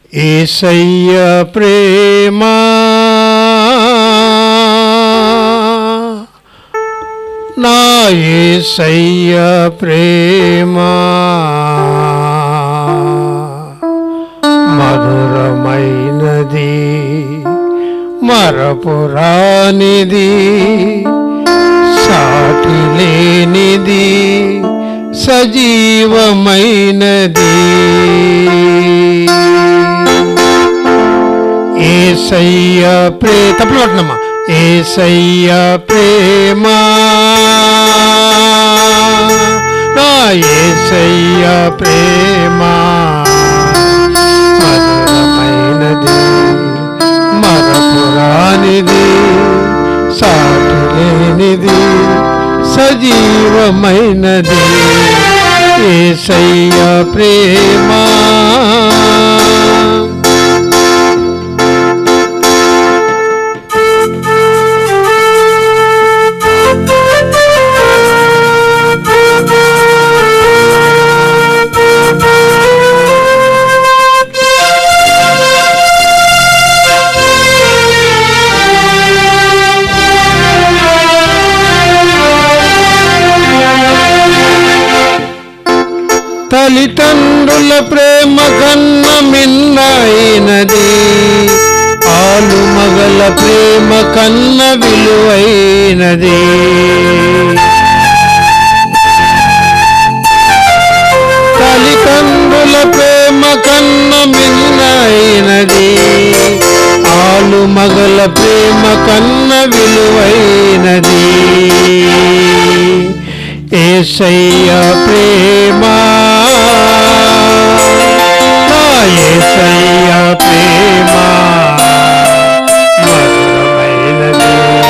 ఏసయ్య ప్రేమ నా ఏసయ్య ప్రేమ మధురమైనది మరపురానిది సాటి లేనిది సజీవమైనది ఏసయ్య ప్రే తప్పుడు పట్టినమ్మా ఏసయ్య ప్రేమ నా ఏసయ్య ప్రేమ మధురమైనది మరపురానిది సాటి లేనిది సజీవమైనది ఏసయ్య ప్రేమ తల్లిదండ్రుల ప్రేమ కన్న మిన్నైనది ఆలు మగల ప్రేమ కన్న విలువైనది తల్లిదండ్రుల ప్రేమ కన్న మిన్నైనది ఆలు మగల ప్రేమ కన్న విలువైనది ఏసయ్య ప్రేమ నా ఏసయ్య ప్రేమ మధురమైనది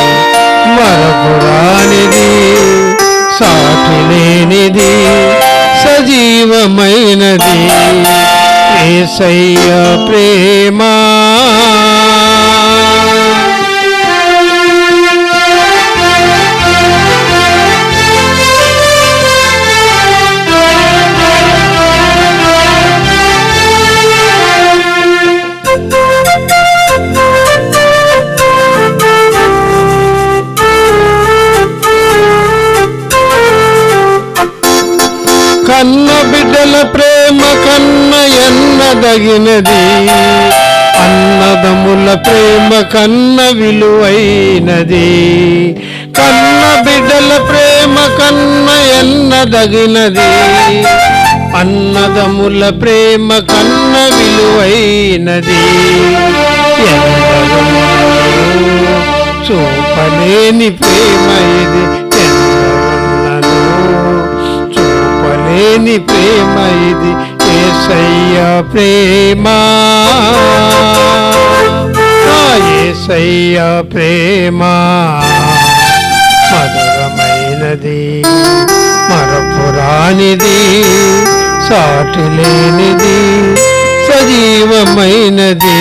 మరపురానిది సాటి లేనిది సజీవమైనది ఏసయ్య ప్రేమ కన్న బిడ్డల ప్రేమ కన్న ఎన్నదగినది అన్నదముల ప్రేమ కన్న విలువైనది కన్న బిడ్డల ప్రేమ కన్న ఎన్నదగినది అన్నదముల ప్రేమ కన్న విలువైనది ఎందరో చూపలేని ప్రేమ ఇది ఎందరున్నను చూపలేని ప్రేమ ఇది ఏసయ్య ప్రేమ ఆ ఏసయ్య ప్రేమ మధురమైనది మరపురానిది సాటి లేనిది సజీవమైనది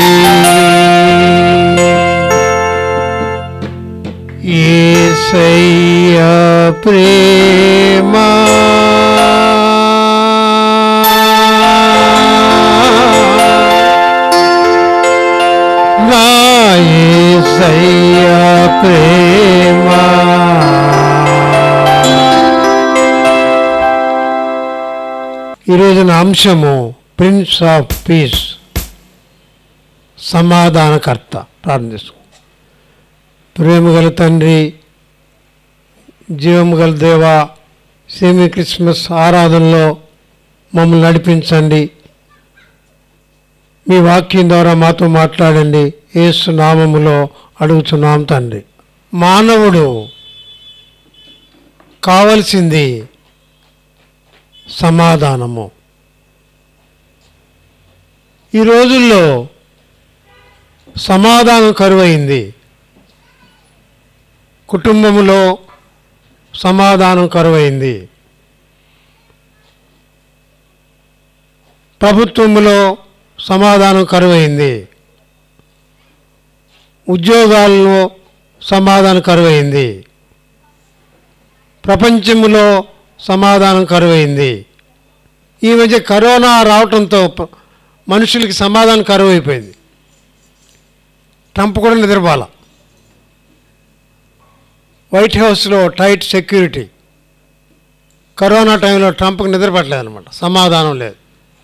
ఏసయ్య ప్రేమ నా ఏసయ్య ప్రేమ ఈరోజున అంశము ప్రిన్స్ ఆఫ్ పీస్ సమాధానకర్త ప్రార్థిస్తాం ప్రేమ గల తండ్రి జీవము గల దేవ సెమీ క్రిస్మస్ ఆరాధనలో మమ్మల్ని నడిపించండి మీ వాక్యం ద్వారా మాతో మాట్లాడండి యేసు నామములో అడుగుతున్నాం తండ్రి మానవుడు కావలసింది సమాధానము ఈ రోజుల్లో సమాధానం కరువైంది కుటుంబములో సమాధానం కరువైంది ప్రభుత్వంలో సమాధానం కరువైంది ఉద్యోగాల్లో సమాధానం కరువైంది ప్రపంచంలో సమాధానం కరువైంది ఈ మధ్య కరోనా రావటంతో ప- మనుషులకి సమాధానం కరువు అయిపోయింది ట్రంప్ కూడా నిద్రపోాల వైట్ హౌస్లో టైట్ సెక్యూరిటీ కరోనా టైంలో ట్రంప్కి నిద్రపట్టలేదన్నమాట సమాధానం లేదు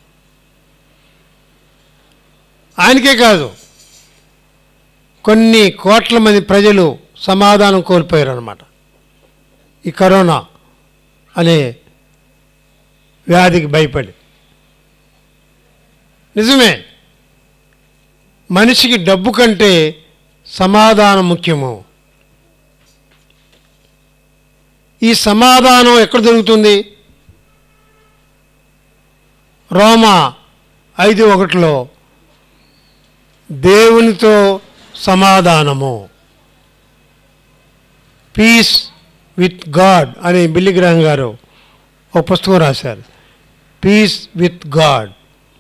ఆయనకే కాదు కొన్ని కోట్ల మంది ప్రజలు సమాధానం కోల్పోయారు అనమాట ఈ కరోనా అనే వ్యాధికి భయపడి నిజమే మనిషికి డబ్బు కంటే సమాధానం ముఖ్యము ఈ సమాధానం ఎక్కడ దొరుకుతుంది రోమా ఐదు ఒకటిలో దేవునితో సమాధానము పీస్ విత్ గాడ్ అని బిల్లి గ్రహం గారు ఒక పుస్తకం రాశారు పీస్ విత్ గాడ్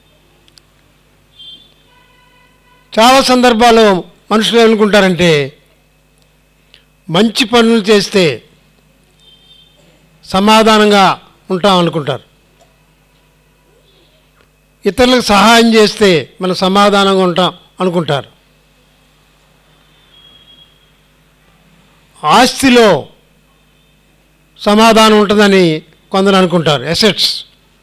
చాలా సందర్భాల్లో మనుషులు ఏమనుకుంటారంటే మంచి పనులు చేస్తే సమాధానంగా ఉంటాం అనుకుంటారు ఇతరులకు సహాయం చేస్తే మనం సమాధానంగా ఉంటాం అనుకుంటారు ఆస్తిలో సమాధానం ఉంటుందని కొందరు అనుకుంటారు ఎసెట్స్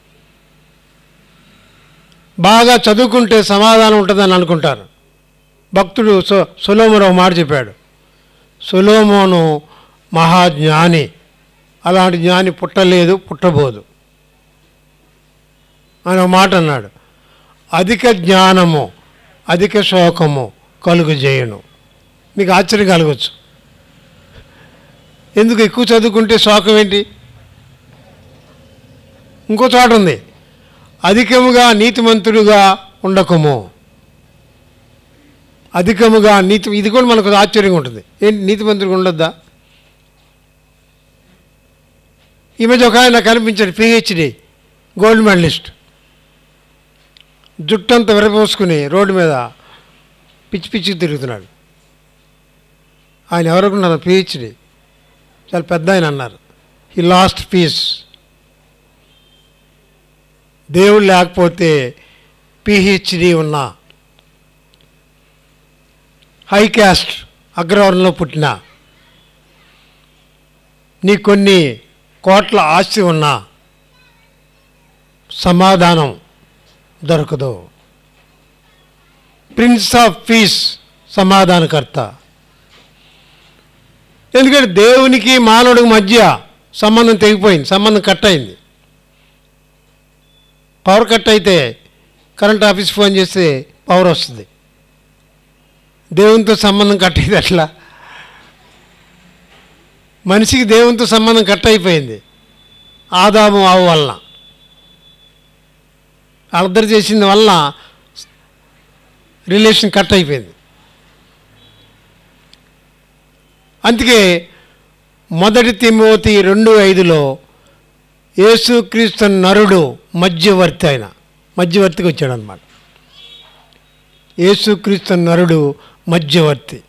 బాగా చదువుకుంటే సమాధానం ఉంటుందని అనుకుంటారు భక్తుడు సో సులోమును ఒక మాట చెప్పాడు సులోమోను మహాజ్ఞాని అలాంటి జ్ఞాని పుట్టలేదు పుట్టబోదు అని ఒక మాట అన్నాడు అధిక జ్ఞానము అధిక శోకము కలుగు చేయను మీకు ఆశ్చర్యం కలగచ్చు ఎందుకు ఎక్కువ చదువుకుంటే శోకం ఏంటి ఇంకో చోట ఉంది అధికముగా నీతిమంతుడుగా ఉండకము అధికముగా నీతి ఇది కూడా మనకు ఆశ్చర్యంగా ఉంటుంది ఏంటి నీతిమంతుడిగా ఉండొద్దా ఈ మధ్య ఒక ఆయన కనిపించాడు పిహెచ్డి గోల్డ్ మెడలిస్ట్ జుట్టంతా విరపోసుకుని రోడ్డు మీద పిచ్చి పిచ్చికి తిరుగుతున్నాడు ఆయన ఎవరనుకున్నారు పిహెచ్డి చాలా పెద్ద ఆయన అన్నారు ఈ లాస్ట్ పీస్ దేవుడు లేకపోతే పిహెచ్డి ఉన్న హై క్యాస్ట్ అగ్రవర్ణంలో పుట్టిన నీ కొన్ని కోట్ల ఆస్తి ఉన్నా సమాధానం దొరకదు ప్రిన్స్ ఆఫ్ పీస్ సమాధానకర్త ఎందుకంటే దేవునికి మానవుడికి మధ్య సంబంధం తెగిపోయింది సంబంధం కట్ అయింది పవర్ కట్ అయితే కరెంట్ ఆఫీస్ ఫోన్ చేస్తే పవర్ వస్తుంది దేవునితో సంబంధం కట్ అయింది అట్లా మనిషికి దేవునితో సంబంధం కట్ అయిపోయింది ఆదాము ఆవు వలన వాళ్ళిద్దరు చేసిన వలన రిలేషన్ కట్ అయిపోయింది అందుకే మొదటి తిమోతి రెండు ఐదులో యేసుక్రీస్తు నరుడు మధ్యవర్తి ఆయన మధ్యవర్తికి వచ్చాడు అనమాట యేసుక్రీస్తు నరుడు మధ్యవర్తి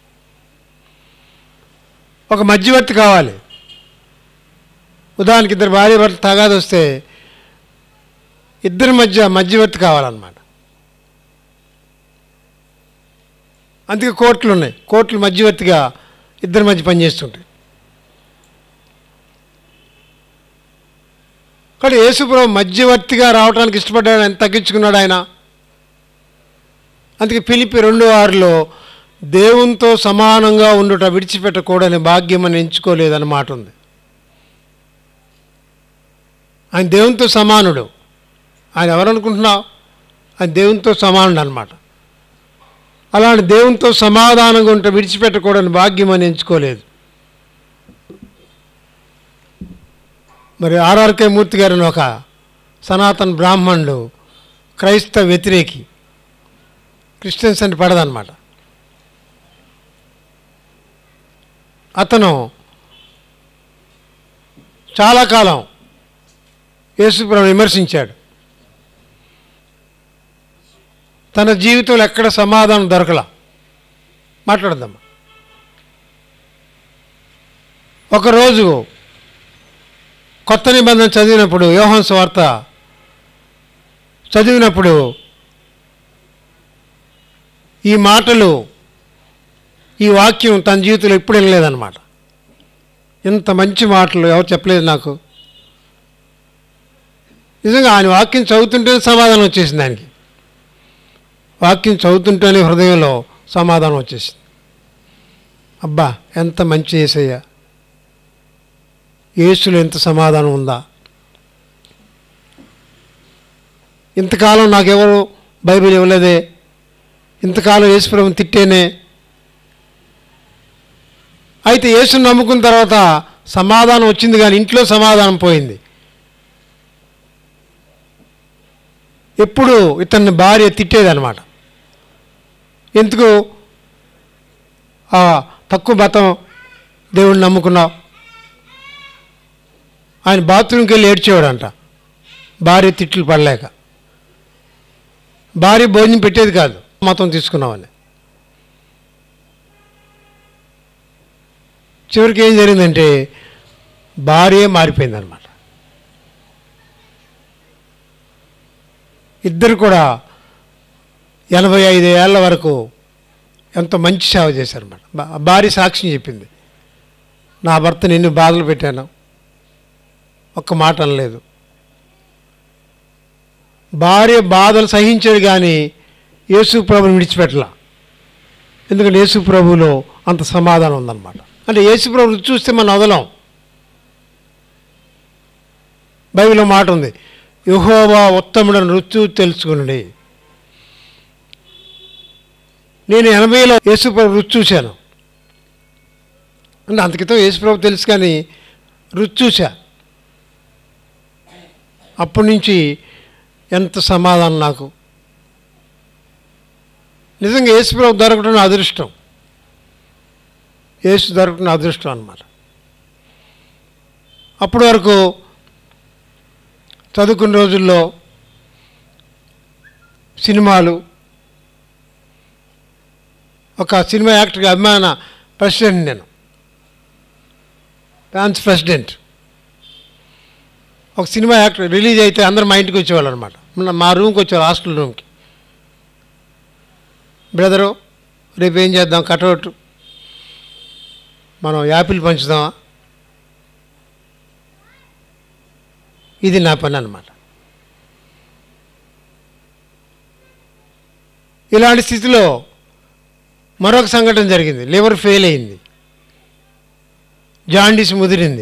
ఒక మధ్యవర్తి కావాలి ఉదాహరణకి ఇద్దరు భార్య భర్త తగాదు వస్తే ఇద్దరి మధ్య మధ్యవర్తి కావాలన్నమాట అందుకే కోర్టులు ఉన్నాయి కోర్టులు మధ్యవర్తిగా ఇద్దరి మధ్య పనిచేస్తుంటాయి కానీ యేసుప్రభు మధ్యవర్తిగా రావడానికి ఇష్టపడ్డాడు ఆయన తగ్గించుకున్నాడు ఆయన అందుకే పిలిపి రెండు ఆరులో దేవునితో సమానంగా ఉండుట విడిచిపెట్టకూడని భాగ్యం అని ఎంచుకోలేదని మాట ఉంది ఆయన దేవునితో సమానుడు ఆయన ఎవరనుకుంటున్నావు ఆయన దేవునితో సమానుడు అనమాట అలాంటి దేవునితో సమాధానంగా ఉంటే విడిచిపెట్టకూడని భాగ్యం అని ఎంచుకోలేదు మరి ఆర్ఆర్కే మూర్తి గారిని ఒక సనాతన బ్రాహ్మణుడు క్రైస్తవ వ్యతిరేకి క్రిస్టియన్స్ అంటే పడదన్నమాట అతను చాలా కాలం యేసుప్రభు విమర్శించాడు తన జీవితంలో ఎక్కడ సమాధానం దొరకలా మాట్లాడదామా ఒకరోజు కొత్త నిబంధన చదివినప్పుడు యోహన్ స్వార్త చదివినప్పుడు ఈ మాటలు ఈ వాక్యం తన జీవితంలో ఎప్పుడు వినలేదన్నమాట ఇంత మంచి మాటలు ఎవరు చెప్పలేదు నాకు నిజంగా ఆయన వాక్యం చదువుతుంటేనే సమాధానం వచ్చేసింది ఆయనకి వాక్యం చదువుతుంటేనే హృదయంలో సమాధానం వచ్చేసింది అబ్బా ఎంత మంచి ఏసయ్యా యేసులో ఎంత సమాధానం ఉందా ఇంతకాలం నాకెవరు బైబిల్ ఇవ్వలేదే ఇంతకాలం యేసుప్రభుని తిట్టేనే అయితే యేసుని నమ్ముకున్న తర్వాత సమాధానం వచ్చింది కానీ ఇంట్లో సమాధానం పోయింది ఎప్పుడు ఇతన్ని భార్య తిట్టేదన్నమాట ఎందుకు ఆ తక్కువ మతం దేవుడిని నమ్ముకున్నావు ఆయన బాత్రూమ్కి వెళ్ళి ఏడ్చేవాడంట భార్య తిట్లు పడలేక భార్య భోజనం పెట్టేది కాదు మతం తీసుకున్నామని చివరికి ఏం జరిగిందంటే భార్య మారిపోయిందనమాట ఇద్దరు కూడా ఎనభై ఐదు ఏళ్ళ వరకు ఎంతో మంచి సేవ చేశారన్నమాట బా- భార్య సాక్ష్యం చెప్పింది నా భర్తని ఎన్ని బాధలు పెట్టాను ఒక్క మాట అనలేదు భార్య బాధలు సహించాడు కానీ యేసు ప్రభుని విడిచిపెట్టలా ఎందుకంటే యేసు ప్రభువులో అంత సమాధానం ఉందన్నమాట అంటే యేసు ప్రభు రుచి చూస్తే మనం వదలం బైబిల్లో మాట ఉంది యహోవా ఉత్తముడని రుచి తెలుసుకునండి నేను ఎనభైలో యేసుప్రభు రుచి చూశాను అంటే అంతకితం యేసుప్రభు తెలుసు కానీ రుచి చూశా అప్పటి నుంచి ఎంత సమాధానం నాకు నిజంగా యేసుప్రభు దొరకడం నా అదృష్టం యేసు దొరకడం నా అదృష్టం అన్నమాట అప్పటి వరకు చదువుకున్న రోజుల్లో సినిమాలు ఒక సినిమా యాక్టర్గా అభిమాన ప్రెసిడెంట్ నేను ఫ్యాన్స్ ప్రెసిడెంట్ ఒక సినిమా యాక్టర్ రిలీజ్ అయితే అందరు మా ఇంటికి వచ్చేవాళ్ళు అనమాట మా రూమ్కి వచ్చేవారు హాస్టల్ రూమ్కి బ్రదరు రేపు ఏం చేద్దాం కటౌట్ మనం యాపిల్ పంచుదామా ఇది నా పని అనమాట ఇలాంటి స్థితిలో మరొక సంఘటన జరిగింది లివర్ ఫెయిల్ అయింది జాండీస్ ముదిరింది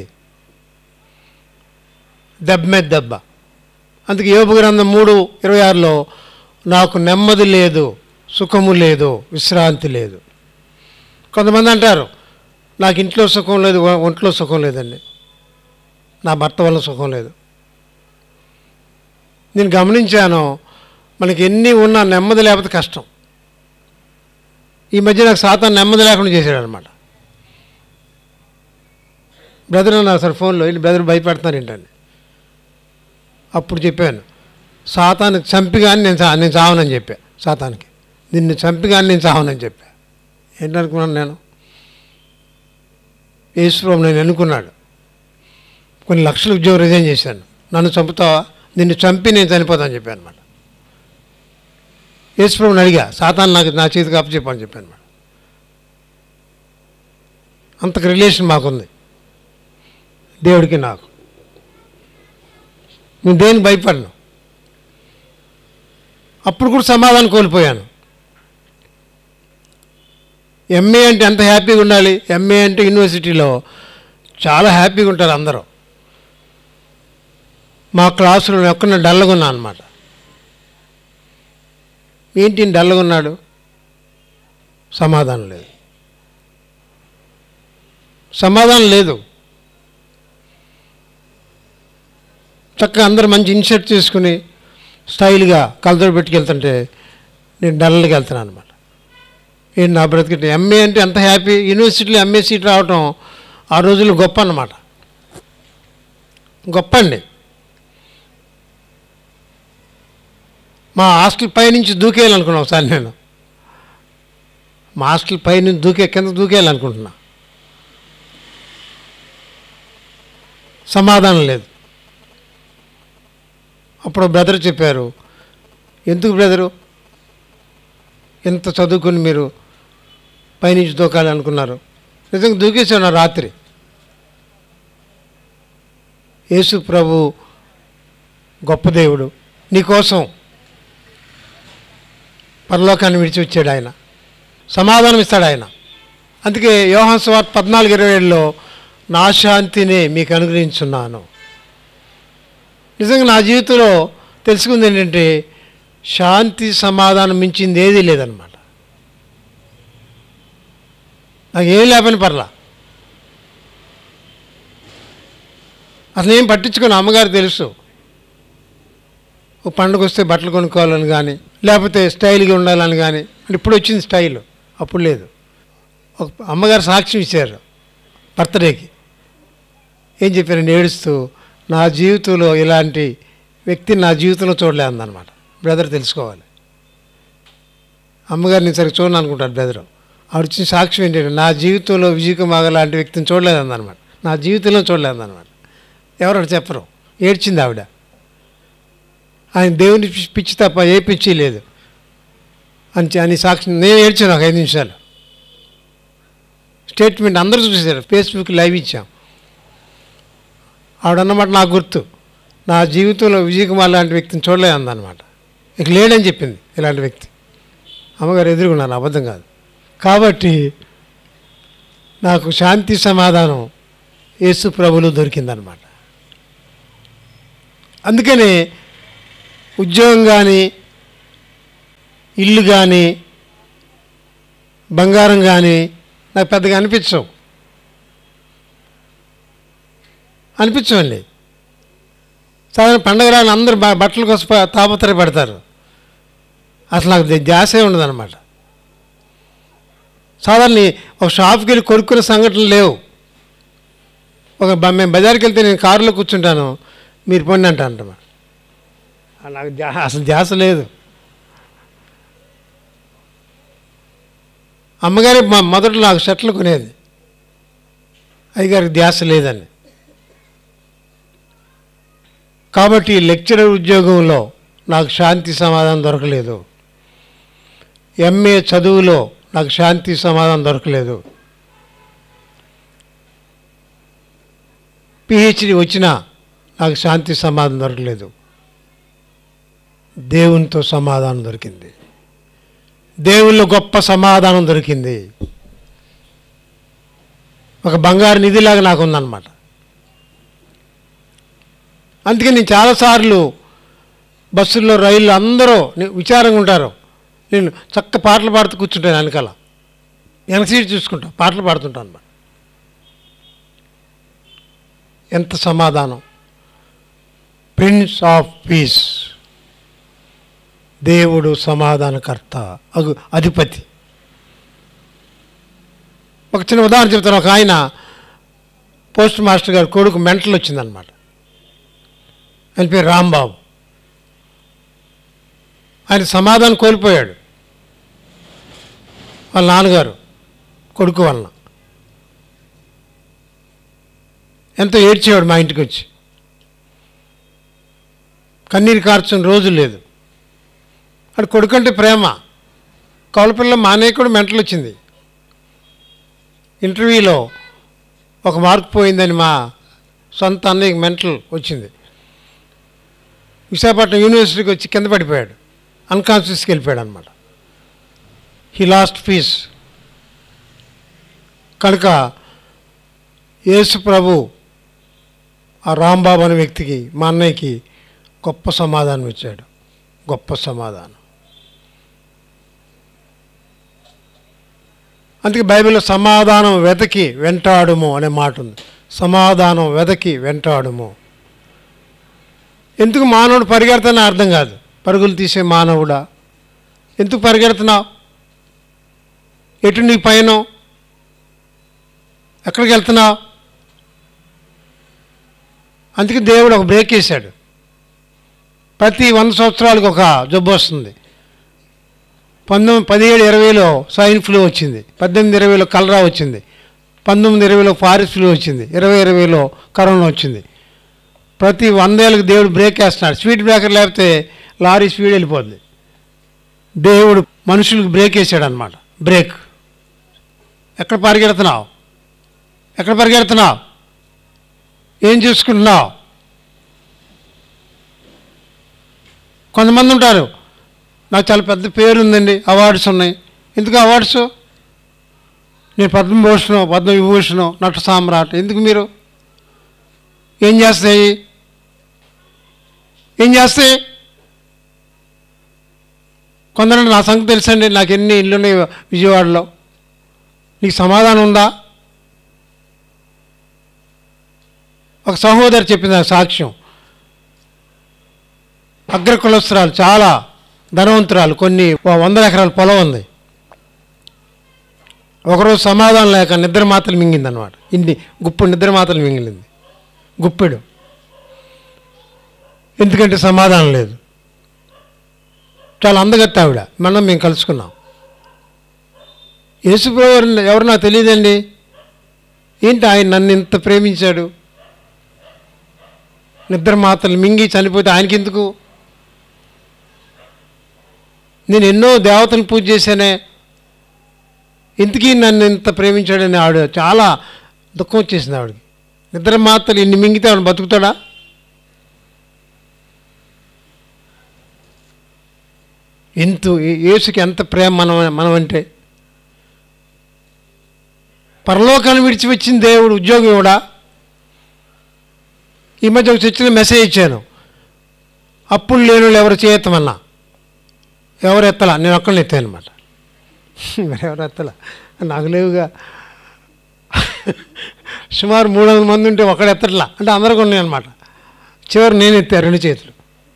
దెబ్బ మీద దెబ్బ అందుకే యోగ గ్రంథం మూడు ఇరవై ఆరులో నాకు నెమ్మది లేదు సుఖము లేదు విశ్రాంతి లేదు కొంతమంది అంటారు నాకు ఇంట్లో సుఖం లేదు ఒ- ఒంట్లో సుఖం లేదండి నా భర్త వల్ల సుఖం లేదు నేను గమనించాను మనకి ఎన్ని ఉన్నా నెమ్మది లేకపోతే కష్టం ఈ మధ్య నాకు సాతాన్ నెమ్మది లేకుండా చేశాడు అనమాట బ్రదర్ అన్నారు సార్ ఫోన్లో వెళ్ళి బ్రదర్ భయపెడతాను ఏంటండి అప్పుడు చెప్పాను సాతాను చంపి కానీ నేను చా నేను చావనని చెప్పా సాతానికి నిన్ను చంపి కానీ నేను చావనని చెప్పా ఏంటనుకున్నాను నేను ఈశ్వరం నేను ఎన్నుకున్నాడు కొన్ని లక్షల ఉద్యోగం రిజైన్ చేశాను నన్ను చంపుతావా నిన్ను చంపి నేను చనిపోతాను చెప్పాను అనమాట యేసుప్రభుని అడిగా సాతాన్ నాకు నా చేతికి అప్పు చెప్పని చెప్పాను అనమాట అంతకు రిలేషన్ మాకుంది దేవుడికి నాకు నేను దేనికి భయపడను అప్పుడు కూడా సమాధానం కోల్పోయాను ఎంఏ అంటే ఎంత హ్యాపీగా ఉండాలి ఎంఏ అంటే యూనివర్సిటీలో చాలా హ్యాపీగా ఉంటారు అందరూ మా క్లాసులో ఒక్కన డల్గా ఉన్నా అనమాట ఏంటి ఈయన డల్గా ఉన్నాడు సమాధానం లేదు సమాధానం లేదు చక్కగా అందరూ మంచి ఇన్షర్ట్ చేసుకుని స్టైల్గా కలదోడు పెట్టుకెళ్తుంటే నేను డల్గా వెళ్తున్నాను అనమాట ఏంటి నా బ్రతికితే ఎంఏ అంటే ఎంత హ్యాపీ యూనివర్సిటీలో ఎంఏ సీట్ రావటం ఆ రోజుల్లో గొప్ప అన్నమాట గొప్ప అండి మా హాస్టల్ పైనుంచి దూకేయాలనుకున్నా ఒకసారి నేను మా హాస్టల్ పైనుంచి దూకే కింద దూకేయాలనుకుంటున్నా సమాధానం లేదు అప్పుడు బ్రదర్ చెప్పారు ఎందుకు బ్రదరు ఎంత చదువుకుని మీరు పైనుంచి దూకాలి అనుకున్నారు నిజంగా దూకేసాను ఆ రాత్రి యేసు ప్రభు గొప్ప దేవుడు నీకోసం పరలోకాన్ని విడిచి వచ్చాడు ఆయన సమాధానం ఇస్తాడు ఆయన అందుకే యోహాన్ స్వార్త పద్నాలుగు ఇరవై ఏడులో నా శాంతిని మీకు అనుగ్రహించున్నాను నిజంగా నా జీవితంలో తెలుసుకుంది ఏంటంటే శాంతి సమాధానం మించింది ఏదీ లేదనమాట నాకు ఏం లేపని పర్లా అసలు ఏం పట్టించుకుని అమ్మగారు తెలుసు ఒక పండుగ వస్తే బట్టలు కొనుక్కోవాలని కానీ లేకపోతే స్టైల్గా ఉండాలని కానీ అంటే ఇప్పుడు వచ్చింది స్టైల్ అప్పుడు లేదు ఒక అమ్మగారు సాక్ష్యం ఇచ్చారు బర్త్డేకి ఏం చెప్పారండి ఏడుస్తూ నా జీవితంలో ఇలాంటి వ్యక్తిని నా జీవితంలో చూడలేదు అందనమాట బ్రదర్ తెలుసుకోవాలి అమ్మగారు నేను సరిగ్గా చూడను అనుకుంటారు బ్రదరు ఆవిడ ఇచ్చిన సాక్ష్యం ఏంటంటే నా జీవితంలో విజయకుమార్ లాంటి వ్యక్తిని చూడలేదు అందనమాట నా జీవితంలో చూడలేదు అనమాట ఎవరు చెప్పరు ఏడ్చింది ఆవిడ ఆయన దేవుని పిచ్చి- పిచ్చి తప్ప ఏ పిచ్చి లేదు అని చె- అని సాక్షి నేను ఏడ్చాను ఒక ఐదు నిమిషాలు స్టేట్మెంట్ అందరూ చూసారు ఫేస్బుక్ లైవ్ ఇచ్చాం ఆవిడన్నమాట నాకు గుర్తు నా జీవితంలో విజయ్ కుమార్ లాంటి వ్యక్తిని చూడలేదు అందనమాట ఇక లేడని చెప్పింది ఇలాంటి వ్యక్తి అమ్మగారు ఎదుర్కొన్నాను అబద్ధం కాదు కాబట్టి నాకు శాంతి సమాధానం యేసు ప్రభులు దొరికిందనమాట అందుకనే ఉద్యోగం కానీ ఇల్లు కానీ బంగారం కానీ నాకు పెద్దగా అనిపించవు అనిపించవండి సాధారణ పండగ రాని అందరూ బ- బట్టల కోసం ప- తాపత్రయపడతారు అసలు నాకు ద- ధ్యాసే ఉండదన్నమాట సాధారణ ఒక షాప్కి వెళ్ళి కొనుక్కునే సంఘటనలు లేవు ఒక బ- మేము బజార్కి వెళ్తే నేను కారులో కూర్చుంటాను మీరు పొండి అంట అంట నాకు ధ్యా అసలు ధ్యాస లేదు అమ్మగారి మా మొదట నాకు షర్ట్లు కొనేది అయ్యగారికి ధ్యాస లేదని కాబట్టి లెక్చరర్ ఉద్యోగంలో నాకు శాంతి సమాధానం దొరకలేదు ఎంఏ చదువులో నాకు శాంతి సమాధానం దొరకలేదు పిహెచ్డి వచ్చినా నాకు శాంతి సమాధానం దొరకలేదు దేవునితో సమాధానం దొరికింది దేవుల్లో గొప్ప సమాధానం దొరికింది ఒక బంగారు నిధిలాగా నాకు ఉందన్నమాట అందుకే నేను చాలాసార్లు బస్సుల్లో రైళ్ళు అందరూ ని- విచారంగా ఉంటారు నేను చక్క పాటలు పాడుతూ కూర్చుంటాను వెనకాల వెనక సీట్ చూసుకుంటా పాటలు పాడుతుంటాను అన్నమాట ఎంత సమాధానం ప్రిన్స్ ఆఫ్ పీస్ దేవుడు సమాధానకర్త అగు అధిపతి ఒక చిన్న ఉదాహరణ చెప్తాను ఒక ఆయన పోస్ట్ మాస్టర్ గారు కొడుకు మెంటల్ వచ్చిందనమాట ఆయన పేరు రాంబాబు ఆయన సమాధానం కోల్పోయాడు వాళ్ళ నాన్నగారు కొడుకు వలన ఎంతో ఏడ్చేవాడు మా ఇంటికి వచ్చి కన్నీరు కార్చిన రోజు లేదు అటు కొడుకంటే ప్రేమ కౌలపిల్ల మా అన్నయ్య కూడా మెంటల్ వచ్చింది ఇంటర్వ్యూలో ఒక మార్క్ పోయిందని మా సొంత అన్నయ్యకి మెంటల్ వచ్చింది విశాఖపట్నం యూనివర్సిటీకి వచ్చి కింద పడిపోయాడు అన్కాన్షియస్కి వెళ్ళిపోయాడు అనమాట హీ లాస్ట్ పీస్ కనుక యేసు ప్రభు ఆ రాంబాబు అనే వ్యక్తికి మా అన్నయ్యకి గొప్ప సమాధానం ఇచ్చాడు గొప్ప సమాధానం అందుకే బైబిల్లో సమాధానం వెతకి వెంటాడుము అనే మాట ఉంది సమాధానం వెతకి వెంటాడుము ఎందుకు మానవుడు పరిగెడతానో అర్థం కాదు పరుగులు తీసే మానవుడా ఎందుకు పరిగెడుతున్నావు ఎటు నీ పైన ఎక్కడికి వెళ్తున్నావు అందుకే దేవుడు ఒక బ్రేక్ వేశాడు ప్రతి వంద సంవత్సరాలకు ఒక జబ్బు వస్తుంది పంతొమ్మిది పదిహేడు ఇరవైలో స్వైన్ ఫ్లూ వచ్చింది పద్దెనిమిది ఇరవైలో కలరా వచ్చింది పంతొమ్మిది ఇరవైలో ఫారెస్ట్ ఫ్లూ వచ్చింది ఇరవై ఇరవైలో కరోనా వచ్చింది ప్రతి వందేళ్ళకి దేవుడు బ్రేక్ వేస్తున్నాడు స్పీడ్ బ్రేకర్ లేకపోతే లారీ స్పీడ్ వెళ్ళిపోద్ది దేవుడు మనుషులకు బ్రేక్ వేసాడు అనమాట బ్రేక్ ఎక్కడ పరిగెడుతున్నావు ఎక్కడ పరిగెడుతున్నావు ఏం చూసుకుంటున్నావు కొంతమంది ఉంటారు నాకు చాలా పెద్ద పేరు ఉందండి అవార్డ్స్ ఉన్నాయి ఎందుకు అవార్డ్స్ నేను పద్మభూషణం పద్మవిభూషణం నట సామ్రాట్ ఎందుకు మీరు ఏం చేస్తాయి ఏం చేస్తాయి కొందరు నా సంగతి తెలుసండి నాకు ఎన్ని ఇల్లు ఉన్నాయి విజయవాడలో నీకు సమాధానం ఉందా ఒక సహోదరు చెప్పింది నాకు సాక్ష్యం అగ్రకులస్త్రాలు చాలా ధనవంతురాలు కొన్ని ఓ వందల ఎకరాల పొలం ఉంది ఒకరోజు సమాధానం లేక నిద్ర మాత్రలు మింగింది అనమాట ఇన్ని గుప్పుడు నిద్ర మాత్రలు మింగిలింది గుప్పెడు ఎందుకంటే సమాధానం లేదు చాలా అందగత్త ఆవిడ మనం మేము కలుసుకున్నాం యేసుప్రభు ఎవరు- ఎవరు నాకు తెలియదండి ఏంటి ఆయన నన్ను ఇంత ప్రేమించాడు నిద్ర మాత్రలు మింగి చనిపోతే ఆయనకి ఎందుకు నేను ఎన్నో దేవతను పూజ చేశానే ఇంతకీ నన్ను ఇంత ప్రేమించాడని ఆవిడ చాలా దుఃఖం వచ్చేసింది ఆవిడకి నిద్ర మాత్రలు ఇన్ని మింగితే ఆవిడ బతుకుతాడా ఎంత యేసుకి ఎంత ప్రేమ మనం మనం అంటే పరలోకాన్ని విడిచి వచ్చిన దేవుడు ఉద్యోగం ఇవ్వడా ఈ మధ్య ఒక చర్చలో మెసేజ్ ఇచ్చాను అప్పుడు లేని వాళ్ళు ఎవరు చేయత్తమన్నా ఎవరు ఎత్తలా నేను ఒక్కడిని ఎత్తాను అనమాట మరి ఎవరు ఎత్తలా నాకు లేవుగా సుమారు మూడు వందల మంది ఉంటే ఒకడు ఎత్తట్లా అంటే అందరికి ఉన్నాయి అనమాట చివరి నేను ఎత్తా రెండు చేతులు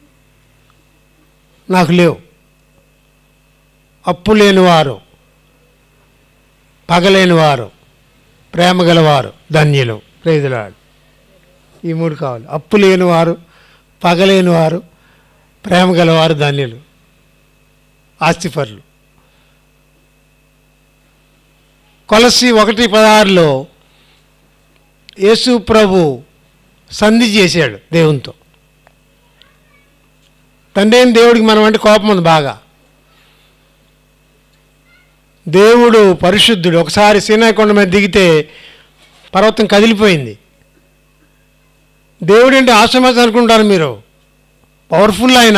నాకు లేవు అప్పు లేనివారు పగలేనివారు ప్రేమ గలవారు ధన్యులు ప్రేదులాడు ఈ మూడు కావాలి అప్పు లేనివారు పగలేనివారు ప్రేమ గలవారు ధన్యులు ఆస్తిపరులు కొలసి ఒకటి పదహారులో యేసు ప్రభు సంధి చేశాడు దేవునితో తండ్రి అయిన దేవుడికి మనం అంటే కోపం ఉంది బాగా దేవుడు పరిశుద్ధుడు ఒకసారి సీనాకొండ మీద దిగితే పర్వతం కదిలిపోయింది దేవుడు అంటే ఆశ్రమస్ అనుకుంటారు మీరు పవర్ఫుల్ ఆయన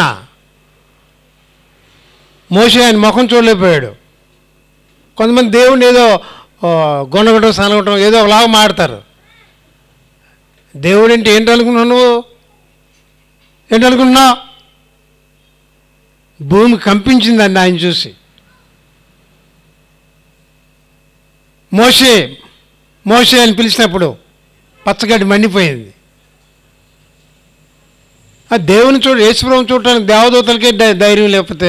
మోసే ఆయన ముఖం చూడలేకపోయాడు కొంతమంది దేవుడిని ఏదో ఆ, గొనగటం సనగటం ఏదో ఒకలాగా మాడతారు దేవుడు అంటే ఏంటి అనుకున్నావు నువ్వు ఏంటి అనుకుంటున్నావు భూమి కంపించిందండి ఆయన చూసి మోషే మోషే అని పిలిచినప్పుడు పచ్చగడ్డి మండిపోయింది ఆ దేవుని చూడ యేసుప్రభుని చూడటానికి దేవదూతలకే ధై- ధైర్యం లేకపోతే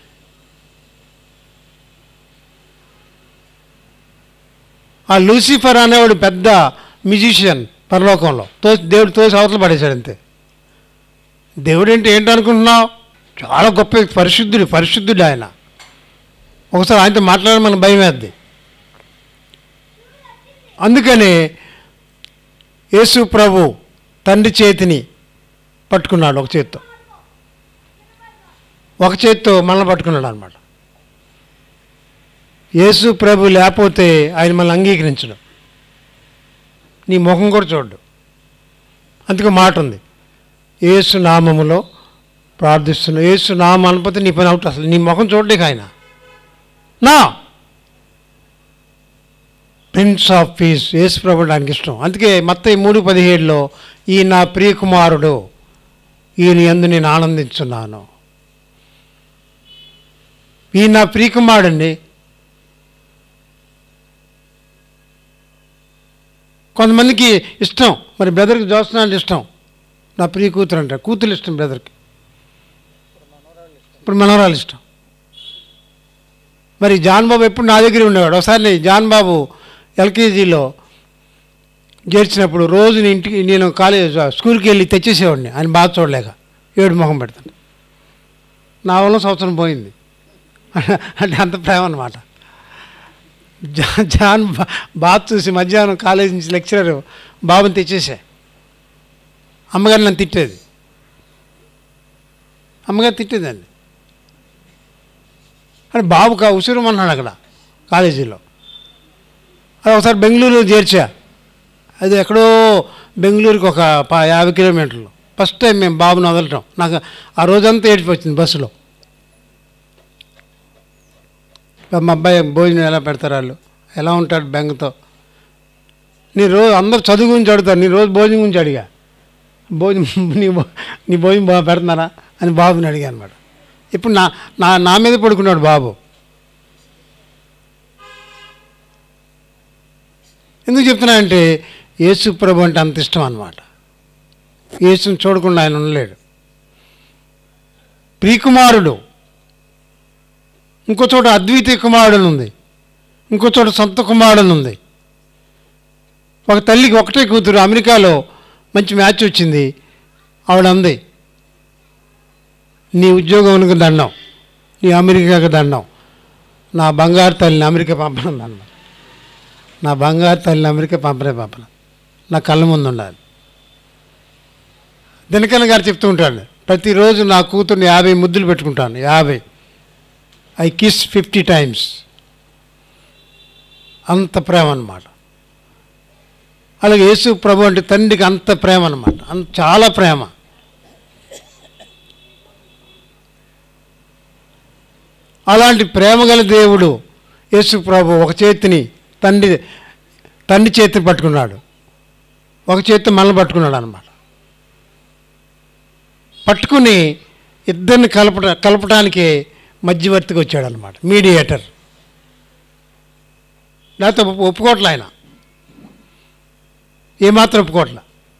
ఆ లూసిఫర్ అనేవాడు పెద్ద మ్యూజిషియన్ పరలోకంలో తో దేవుడు తోసి అవతల పడేశాడు అంతే దేవుడు అంటే ఏంటి అనుకుంటున్నావు చాలా గొప్ప వ్యక్తి, పరిశుద్ధుడు పరిశుద్ధుడు ఆయన ఒకసారి ఆయనతో మాట్లాడడం మనకు భయం వేద్ది అందుకని యేసు ప్రభు తండ్రి చేతిని పట్టుకున్నాడు ఒక చేత్తో ఒక చేత్తో మనల్ని పట్టుకున్నాడు అనమాట యేసు ప్రభు లేకపోతే ఆయన మనల్ని అంగీకరించడు నీ ముఖం కూడా చూడ్డు అందుకు మాట ఉంది యేసు నామములో ప్రార్థిస్తున్నా యేసు నామం అనకపోతే నీ పని అవుట్ అసలు నీ ముఖం చూడలేక ఆయన నా ప్రిన్స్ ఆఫ్ పీస్ యేసు ప్రభు దానికి ఇష్టం అందుకే మొత్తం ఈ మూడు పదిహేడులో ఈ నా ప్రియకుమారుడు ఈయన ఎందు నేను ఆనందించున్నాను ఈ నా ప్రియకుమారుడండి కొంతమందికి ఇష్టం మరి బ్రదర్కి జోత్స్న అంటే ఇష్టం నా ప్రియ కూతురు అంటారు కూతురు ఇష్టం బ్రదర్కి ఇప్పుడు మనవరాలు ఇష్టం మరి జాన్ బాబు ఎప్పుడు నా దగ్గర ఉండేవాడు ఒకసారి జాన్ బాబు ఎల్కేజీలో చేర్చినప్పుడు రోజు నేను ఇంటికి నేను కాలేజ్ స్కూల్కి వెళ్ళి తెచ్చేసేవాడిని ఆయన బాధ చూడలేక ఏడు ముఖం పెడతాను నా వల్ల సంవత్సరం పోయింది అంటే అంత ప్రేమ అనమాట జా- జాన్ బా- బాధ చూసి మధ్యాహ్నం కాలేజ్ నుంచి లెక్చరర్ బాబుని తెచ్చేసా అమ్మగారు నన్ను తిట్టేది అమ్మగారు తిట్టేదండి అని బాబు కా ఉసిరమన్నాడు అక్కడ కాలేజీలో అది ఒకసారి బెంగళూరులో చేర్చా అది ఎక్కడో బెంగళూరుకి ఒక పా- యాభై కిలోమీటర్లు ఫస్ట్ టైం మేము బాబుని వదలటం నాకు ఆ రోజంతా ఏడిపి వచ్చింది బస్సులో మా అబ్బాయి భోజనం ఎలా పెడతారు వాళ్ళు ఎలా ఉంటాడు బెంగతో నీ రోజు అందరు చదువు గురించి అడుగుతారు నీ రోజు భోజనం గురించి అడిగా భోజనం నీ భో- నీ భోజనం బాగా పెడుతున్నారా అని బాబుని అడిగా అనమాట ఇప్పుడు నా నా నా మీద పడుకున్నాడు బాబు ఎందుకు చెప్తున్నా అంటే యేసు ప్రభు అంటే అంత ఇష్టం అనమాట యేసుని చూడకుండా ఆయన ఉండలేడు ప్రియకుమారుడు ఇంకో చోట అద్వితీయ కుమారుడు అని ఉంది ఇంకో చోట సొంత కుమారుడు అని ఉంది ఒక తల్లికి ఒకటే కూతురు అమెరికాలో మంచి మ్యాచ్ వచ్చింది ఆవిడ అంది నీ ఉద్యోగంకు దండం నీ అమెరికాకు దండం నా బంగారు తల్లిని అమెరికా పంపడం దండం నా బంగారు తల్లిని అమెరికా పంపనే పంపను నా కళ్ళ ముందు ఉండాలి దినకరణ గారు చెప్తూ ఉంటాడు ప్రతిరోజు నా కూతుర్ని యాభై ముద్దులు పెట్టుకుంటాను యాభై ఐ కిస్ ఫిఫ్టీ టైమ్స్ అంత ప్రేమ అన్నమాట అలాగే యేసు ప్రభు అంటే తండ్రికి అంత ప్రేమ అన్నమాట అంత చాలా ప్రేమ అలాంటి ప్రేమ గల దేవుడు యేసు ప్రభు ఒక చేతిని తండ్రి తండ్రి చేతిని పట్టుకున్నాడు ఒక చేతి మనల్ని పట్టుకున్నాడు అనమాట పట్టుకుని ఇద్దరిని కలపట కలపటానికి మధ్యవర్తిగా వచ్చాడు అనమాట మీడియేటర్ లేకపోతే ఒప్పు- ఒప్పుకోవట్లే ఆయన ఏమాత్రం ఒప్పుకోవట్లే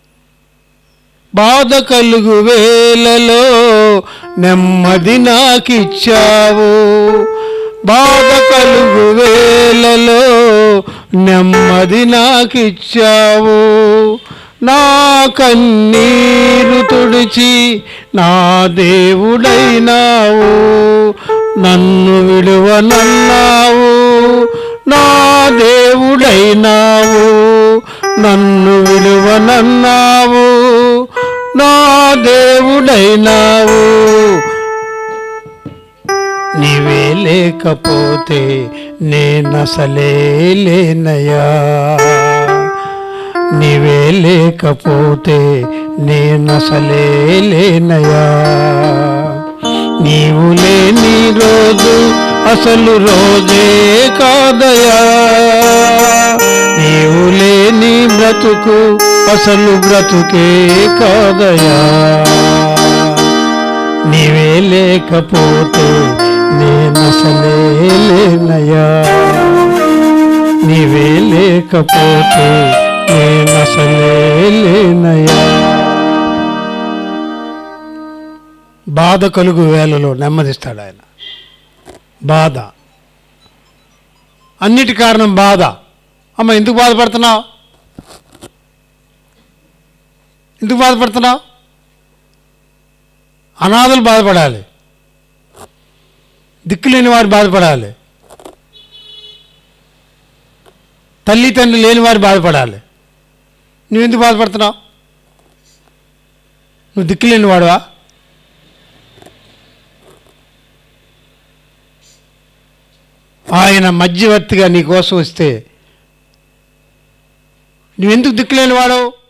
బాధ కలుగు వేలలో నెమ్మది నాకిచ్చావు బాధ కలుగు వేలలో నెమ్మది నాకిచ్చావు నా కన్నీరు తుడిచి నా దేవుడైనావు నన్ను విడువనన్నావు నా దేవుడైనావు నన్ను విడువనన్నావు నా దేవుడైనావు నీవే లేకపోతే నేనసలే లేనయా నీవే లేకపోతే నేనసలే లేనయా నీవు లేని రోజు అసలు రోజే కాదయా నీవు లేని బ్రతుకు అసలు బ్రతుకే కాదయా నీవే లేకపోతే నేనసలే లేనయా నీవే లేకపోతే నేనసలే లేనయా బాధ కలుగు వేళలో నెమ్మదిస్తాడు ఆయన బాధ అన్నిటి కారణం బాధ అమ్మ ఎందుకు బాధపడుతున్నావు ఎందుకు బాధపడుతున్నావు అనాథలు బాధపడాలి దిక్కులేని వారు బాధపడాలి తల్లి తండ్రి లేని వారు బాధపడాలి నువ్వెందుకు బాధపడుతున్నావు నువ్వు దిక్కులేని వాడువా ఆయన మధ్యవర్తిగా నీ కోసం వస్తే నువ్వెందుకు దిక్కులేని వాడవు